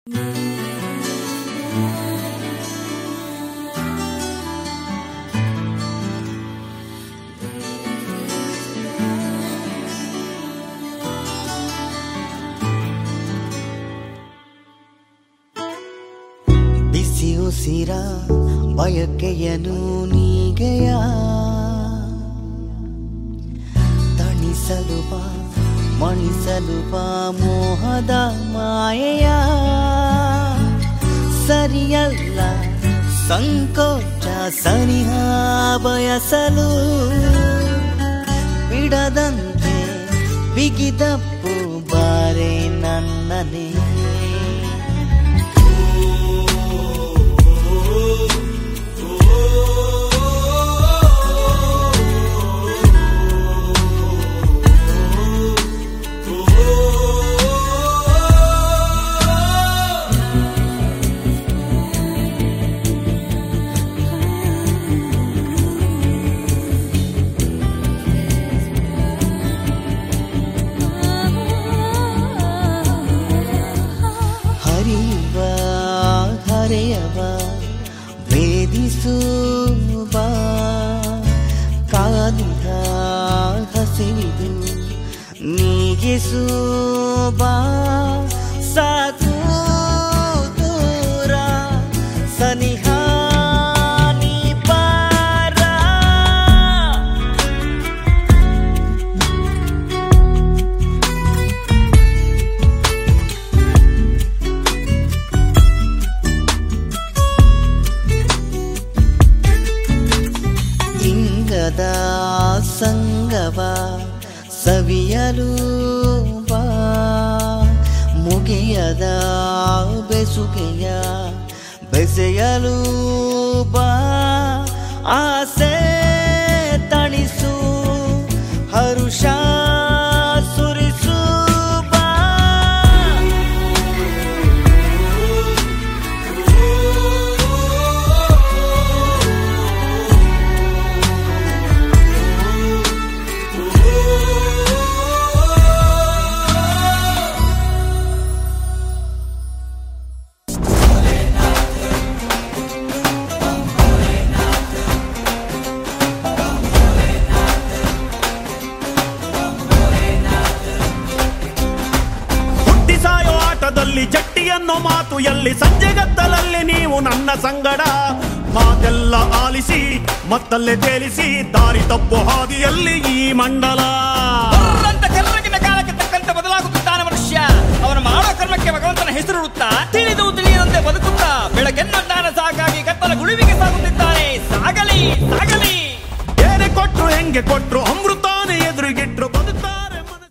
ಬಿಸಿ ಉಸಿರ ಬಯಕೆಯನು ನೀಗೆಯ ತಣಿಸಲು ಬಾ ಮಣಿಸಲು ಬಾ ಮೋಹದ ಮಾಯೆಯ ಸರಿಯಲ್ಲ ಸಂಕೋಚ ಸನಿಹ ಬಯಸಲು ಬಿಡದಂತೆ ಬಿಗಿದಪ್ಪು ಬಾರೆ ನನ್ನನೇ ಹರಿಯುವ ಹರೆಯವ ವೇದಿಸುವ ಕಾಲಿದ ಹಸಿರಿದು ನೀಗಿಸುವ ಸಾಕು ದೂರ ಸನಿಹ ನೀ ಬಾರ ಲಿಂಗದ ಸಂಗವ ಸವಿಯಲು ಬಾ ಮುಗಿಯದ ಬೆಸುಗೆಯ ಬೆಸೆಯಲು ಬಾ ಆಸೆ ತಣಿಸು ಹರುಷ ಸುರಿಸು ಬಾ ಹುಟ್ಟಿ ಸಾಯೋ ಆಟದಲ್ಲಿ ಜಟ್ಟಿ ಅನ್ನೋ ಮಾತು ಎಲ್ಲಿ ಸಂಜೆಗತ್ತಲಲ್ಲಿ ನೀವು ನನ್ನ ಸಂಗಡ ಮಾತೆಲ್ಲ ಆಲಿಸಿ ಮತ್ತಲ್ಲೇ ತೇಲಿಸಿ ದಾರಿ ತಪ್ಪು ಹಾದಿಯಲ್ಲಿ ಈ ಮಂಡಲ ಅಂತ ಕರ್ರಗಿನ ಕಾಲಕ್ಕೆ ತಕ್ಕಂತೆ ಬದಲಾಗುತ್ತಾನೆ ಮನುಷ್ಯ ಅವನು ಮಾಡೋ ಕರ್ಮಕ್ಕೆ ಭಗವಂತನ ಹೆಸರಿಡುತ್ತಾ ತಿಳಿದು ತಿಳಿಯದಂತೆ ಬದುಕುತ್ತಾ ಬೆಳಗ್ಗೆನ್ನೊಂದಾನ ಸಾಕಾಗಿ ಕತ್ತಲ ಗುಳಿವಿಗೆ ಸಾಗುತ್ತಿದ್ದಾನೆ ಸಾಗಲಿ ಸಾಗಲಿ ಏನೇ ಕೊಟ್ರು ಹೆಂಗೆ ಕೊಟ್ರು ಅಮೃತ